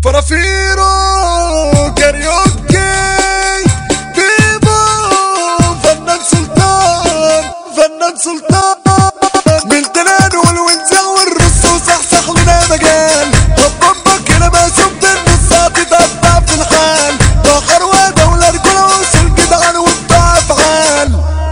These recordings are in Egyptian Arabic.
فرافيرو كاريوكي بيبو فنان سلطان فنان سلطان من تنان والونزع والرص وصحصح لنا مجال هببك هنا ما شفت النصات تتقطع في الحال بحر ودولة رجولة وصل جدعان وبتاع افعال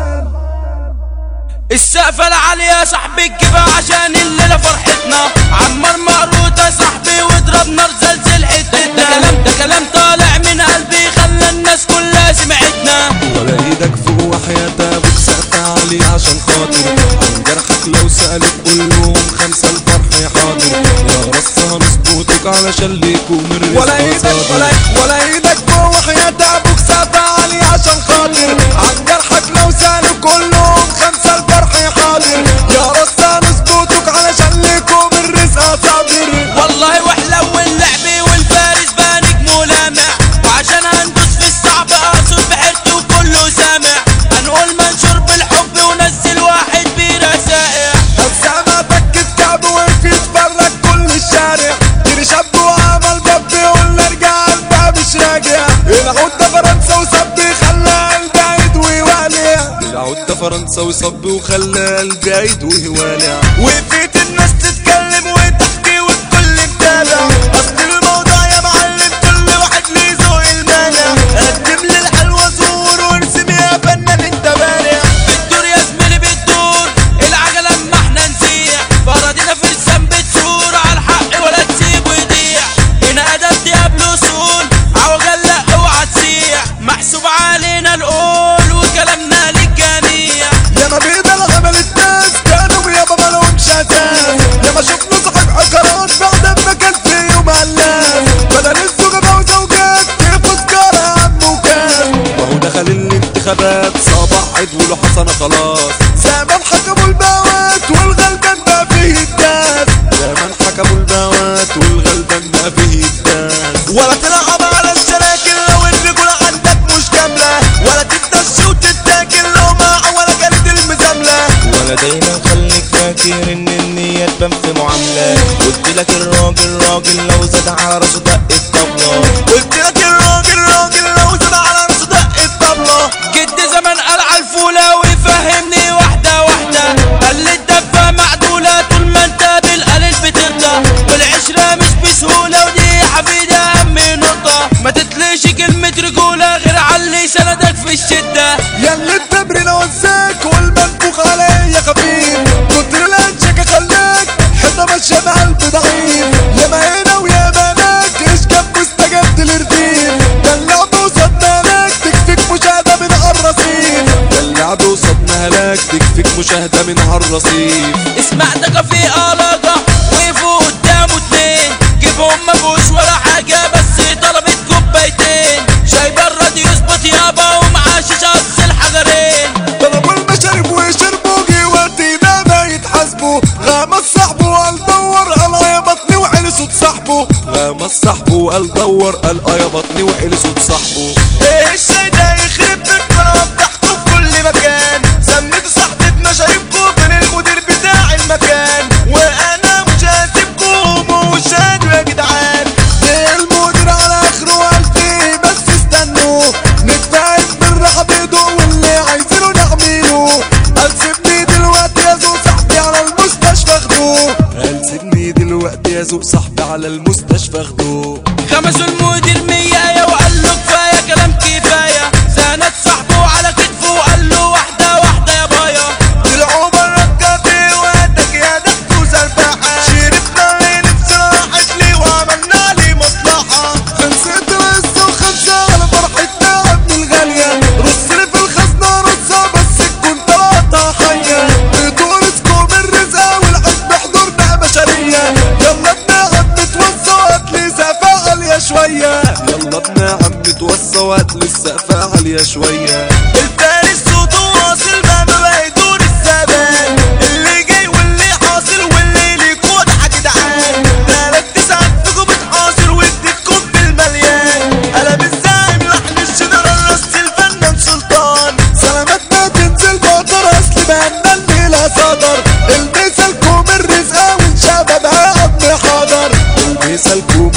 السقفة العالية يا صاحبي تجيبها عشان الليلة فرحتنا عمار مقروط يا صاحبي واضرب نار زلزل حتتنا ده كلام ده كلام طالع من قلبي خلى الناس كلها سمعتنا ولا ايدك فوق وحياة ابوك سقف عالي عشان خاطر عن جرحك لو سألك قول لهم خمسة الفرح حاضر يا رص هنظبطك علشان ليكوا من رزق ولا ايدك ولا ولا ايدك فوق وحياة ابوك سقف عالي عشان خاطر عن جرحك لو سالوا كلهم خمسة الفرح حاضر يا رصة نظبطك علشان ليكم الرزق صابر والله واحلى واللعب والفارس بقى نجم ولامع وعشان هندوس في الصعب اقصد بحرتي وكله سامع هنقول منشور بالحب ونزل واحد بيرة سائع أبسامة بكت كعب وقف يتفرج كل الشارع جري شاب وعمل باب يقول ارجع الباب مش راجع العود ده فرنسا وصب خلى البعيد ويوالع العود ده فرنسا وصب وخلى قلبي عيد وهوالع وفيت الناس تتكلم وتحكي والكل متابع اصل الموضوع يا معلم كل واحد ليه ذوق المانع قدم لي الحلوة زور وارسم يا فنان انت بارع بتدور يا زميلي بتدور العجلة اما احنا نسيح فرادينا في الذنب تثور على الحق ولا تسيبه يضيع هنا ادب قبل اصول عوجل لا اوعى تسيح محسوب علينا القول وكلامنا للجميع يا ما بيضل عملت ناس كانوا يابا مالهمش اساس يا ما شفنا صاحب عقارات بعد ما كان فيهم علام بدل الزوجة وزوجات تفوز كارا عم وكام وهو دخل الانتخابات صباح عيد وله حسنة خلاص زمان حكموا البوات والغلبان بقى فيه الداس زمان حكموا البوات والغلبان بقى فيه الداس ولا تلعب على الشراكل لو الرجولة عندك مش كاملة ولا تتنشي وتتاكل لو مع ولا كانت المزاملة ولا دايما خليك فاكر ان النية تبان في معاملة قلت لك الراجل راجل لو زاد على راسه دق الطبلة قلت لك الراجل راجل لو زاد على راسه دق الطبلة جد زمان قال على الفولة ويفهمني واحدة واحدة قال لي الدفة معدولة طول ما انت بالقليل بترضى والعشرة مش بسهولة ودي حفيدة أهم نقطة ما تتليش كلمة رجولة غير علي سندك في الشدة يا اللي التمرين وزاك والمنفوخ عليا خفيف كتر الانشكة خلاك حيطة ماشية مع البضعيف يا ما هنا ويا ما هناك ايش كان مستجد الرديف ده اللعب وصدنا لك تكفيك مشاهدة من على الرصيف اللعب وصدنا هلاك تكفيك مشاهدة من هالرصيف اسمع ده كافيه قلقة وقفوا قدامه اتنين جيبهم مفوش ولا حاجة بس طلبت كوبايتين شاي برد يظبط يابا ومعاه شيشة قص الحجرين طلبوا المشارب وشربوا جواتي ده ما يتحاسبوا غمس صاحبه وقال دور على يا بطني وعلي صوت صاحبه غمس صاحبه وقال دور قال اه يا بطني وحل صوت صاحبه ايه الشاي ده يخرب بيت وانا فتحته في كل مكان سميت صاحبي بمشاريبكم من المدير بتاع المكان وانا مش هسيبكم ومش هادوا يا جدعان ده المدير على اخره قال فيه بس استنوا نتفاهم بالراحه بيده واللي عايزينه نعمله قال سيبني دلوقتي يا زو صاحبي على المستشفى خدوه قال سيبني دلوقتي يا ذوق صاحبي على المستشفى خدوه خمسوا المدير مية وقال له كفاية كلام كفاية سند صاحبه على كتفه وقال له واحدة واحدة يا بايا طلعوا برا الكافيه وقتك يا ضحك وسرباحة شربنا من راحت لي وعملنا لي مصلحة خلصت بس وخمسة على فرحتنا عبد الغالية رص لي في الخزنة رصة بس تكون طلعتها حية بدورتكم الرزقة والعزم حضورنا بشرية يلا ابن عم توصى وهات لي سقفة عالية شوية يلا ابن عم توصى وقت للسقفة عالية شوية الفارس صوته واصل ما ما يدور الزمان اللي جاي واللي حاصل واللي ليه كود جدعان تلات تسعة فيكم بتحاصر واديتكم بالمليان انا بالزعيم لحن الجنرال رص الفنان سلطان سلامات ما تنزل بقدر اصل بهنا الليلة صدر المثل كوم الرزقة والشباب عم حاضر المثل كوم الرزق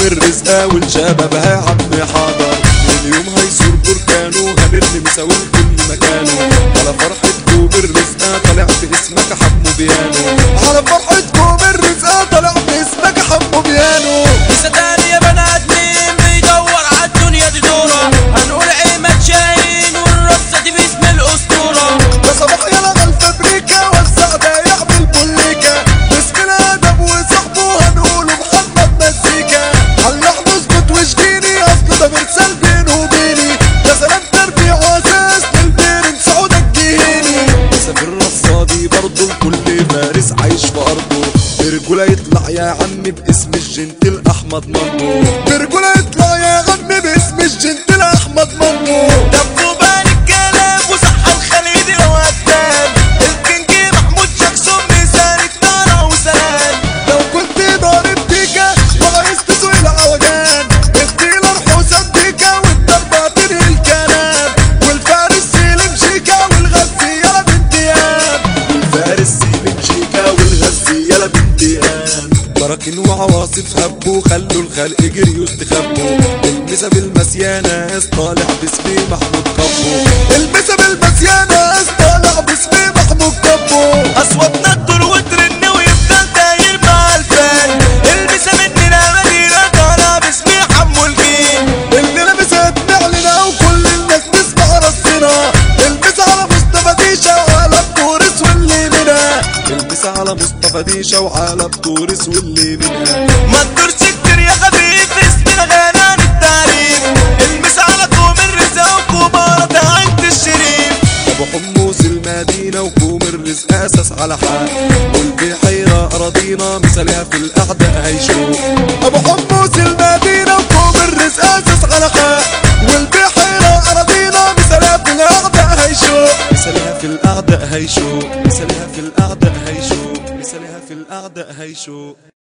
اول شبابها يا عم حاضر اليوم هيصور بركانه هنرمي مساوي كل مكانه على فرحة كوب الرزقة طالع باسمك حمو بيانو على فرحتكم الرزقة طلع باسمك حمو بيانو صدقني يا بني ادمين بيدور على الدنيا دي دورة هنقول عماد شاهين والرصة دي باسم الاسطورة ده صباح يلا الفابريكا والسعدة يعمل بوليكا باسم الادب وصاحبه هنقوله محمد مزيكا هنروح نظبط وشجيني اصل ده مرسال بينه وبيني ده سلام تربيع واساس للبيرن سعودك جيهيني سافر رصادي برضه الكل فارس عايش في ارضه برجولة يطلع يا عم باسم الجنتل احمد مرمو برجولة يطلع يا غم باسم الجنتل احمد مامو دبوا بالي الكلام وصح الخليدي وقدام الكينج محمود جاكسون مثال نار وسلام لو كنت ضارب ديكا وعايز تسوي العوجان الديلر حسام ديكا والضربة تنهي الكلام والفارس سيلم شيكا والغزي يلا بنت يام الفارس سيلم شيكا والغزي يلا بنت قام براكين وعواصف هبوا خلوا الخلق جريوا استخبوا المسا بالمسيانة طالع باسمي محمود كبو المسا بالمسيانة طالع باسمي محمود كبو اصواتنا تدور وترن ويفضل داير مع الفن المسا مننا مدينة طالع باسمي حمو الجيل اللي لابسها بنعلنا وكل الناس تسمع رصنا المسا على مصطفى ديشا وعلى التورس واللي منها المسا على مصطفى ديشة وعلى بطورس واللي منها ما تدورش كتير يا خفيف اسمنا غنان التعريف المسا على كوم الرزا وكبارة عند الشريف ابو حمص المدينة وكوم الرزق اساس على حق والبحيرة اراضينا مثالها في الاعداء هيشوف ابو حمص المدينة وكوم الرزق اساس على حق والبحيرة اراضينا مثالها في الاعداء هيشوف مثالها في الاعداء هيشوف مثالها في الاعداء هيشوف مثالها في الاعداء هيشوف